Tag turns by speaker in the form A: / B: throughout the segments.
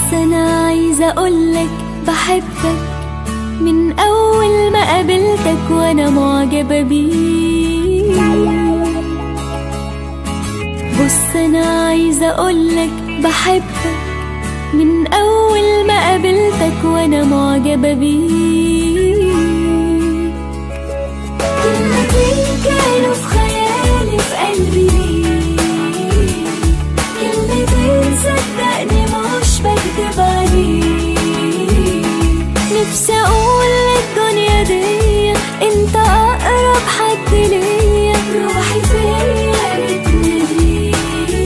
A: بص انا عايزه اقولك بحبك من اول ما قابلتك وانا معجبه بيك بص انا عايزه اقولك بحبك من اول ما قابلتك وانا معجبه بيك كلمتين كانوا في خيالي في قلبي ليك كلمتين صدقني مش بكدب عليك نفسي اقول للدنيا دي انت اقرب حد ليا روحي فيا بتناديك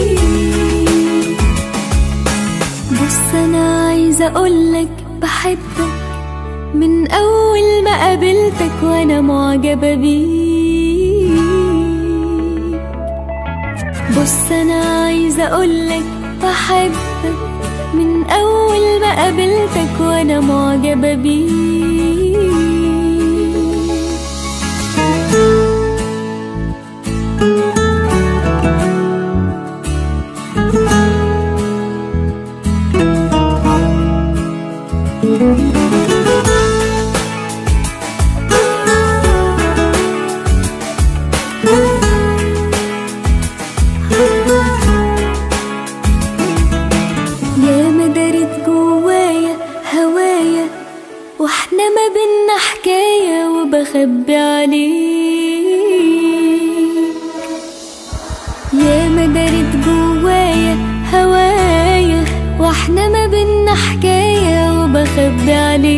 A: بص انا عايزه اقولك بحبك من اول ما قابلتك وانا معجبه بيك بص انا عايزه اقولك بحبك من اول ما قابلتك وانا معجبه بيك يا ما دارت جوايا هوايا واحنا ما بينا حكاية وبخبي عليك يا ما دارت جوايا هوايا واحنا ما بينا حكاية وبخبي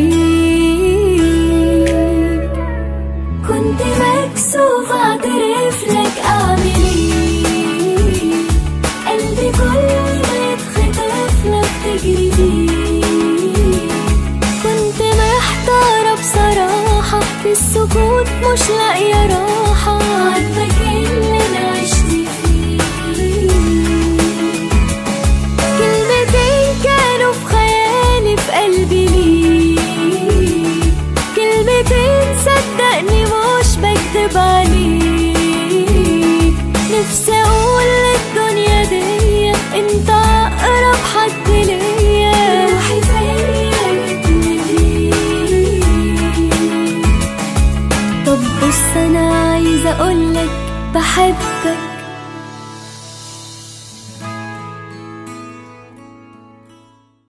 A: عليك كنت مكسوف اعترف لك اعمل ايه قلبي كل ما يتخطف لك تجري بيه كنت محتارة بصراحة في السكوت مش لاقية راحة عارفك اللي انا عشت فيه كلمتين كانوا في خيالي في قلبي ليك كلمتين صدقني مش بكدب عليك نفسي اقول للدنيا دي انت اقرب حد ليا روحي فيا بتناديك طب بص انا عايزه اقولك بحبك